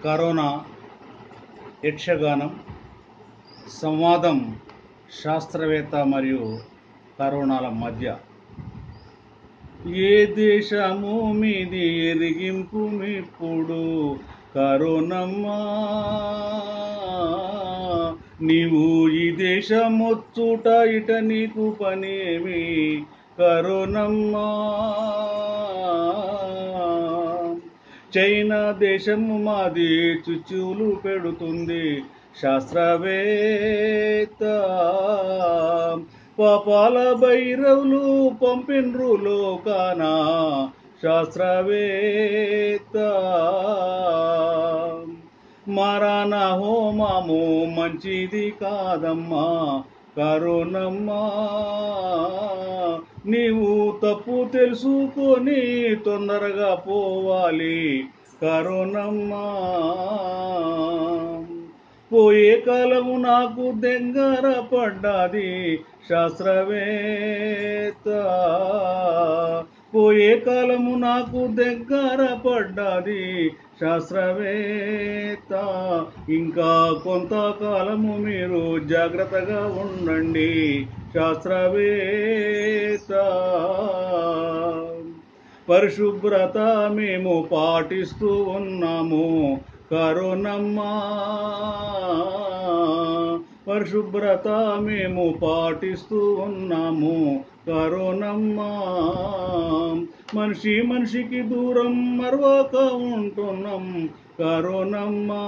corona యక్షగానం సంవాదం శాస్త్రవేత్త మరియు కరోనాల మధ్య ఏ దేశము మీది ఎరిగింపు మిప్పుడు కరోనమ్మా నీవు ఈ దేశమొచ్చుట ఇట నీకు పనేమి కరోనమ్మా చైనా దేశము మాది చుచ్చులు పెడుతుంది శాస్త్రవేత్త పాపాల భైరవులు పంపిన్రు లోకాన శాస్త్రవేత్త మరణ హోమము మంచిది కాదమ్మా కరోనమ్మా నీవు తప్పు తెలుసుకొని తొందరగా పోవాలి కరోనమ్మా పోయే కాలము నాకు దగ్గర పడ్డది శాస్త్రవేత్త పోయే కాలము నాకు దగ్గర పడ్డది శాస్త్రవేత్త ఇంకా కొంతకాలము మీరు జాగ్రత్తగా ఉండండి శాస్త్రవేత్త పరిశుభ్రత మేము పాటిస్తూ ఉన్నాము కరోనమ్మా పరిశుభ్రత మేము పాటిస్తూ ఉన్నాము కరోనమ్మా మనిషి మనిషికి దూరం మరవక ఉంటున్నాం కరోనమ్మా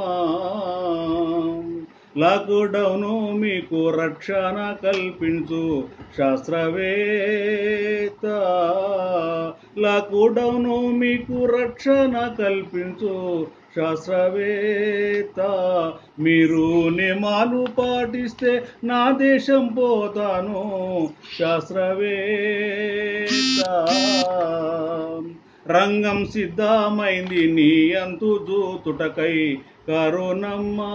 లాక్డౌను మీకు రక్షణ కల్పించు శాస్త్రవేత్త లాక్డౌను మీకు రక్షణ కల్పించు శాస్త్రవేత్త మీరు నియమాలు పాటిస్తే నా దేశం పోతాను శాస్త్రవేత్త రంగం సిద్ధమైంది నీ అంతు జూతుటకై కరోనమ్మా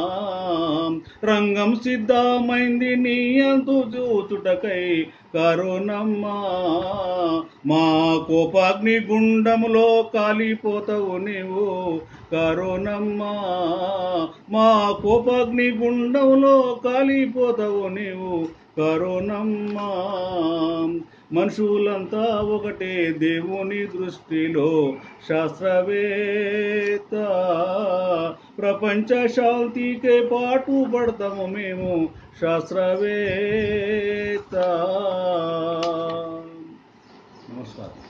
రంగం సిద్ధమైంది నీ అంతు జూతుటకై కరోనమ్మా మా కోపాగ్ని గుండములో కాలిపోతావు నీవు కరోనమ్మా మా కోపాగ్ని గుండములో కాలిపోతావు నీవు కరోనమ్మా మనుషులంతా ఒకటే దేవుని దృష్టిలో శాస్త్రవేత్త ప్రపంచ శాంతికే పాటు పడతాము మేము శాస్త్రవేత్త నమస్కారం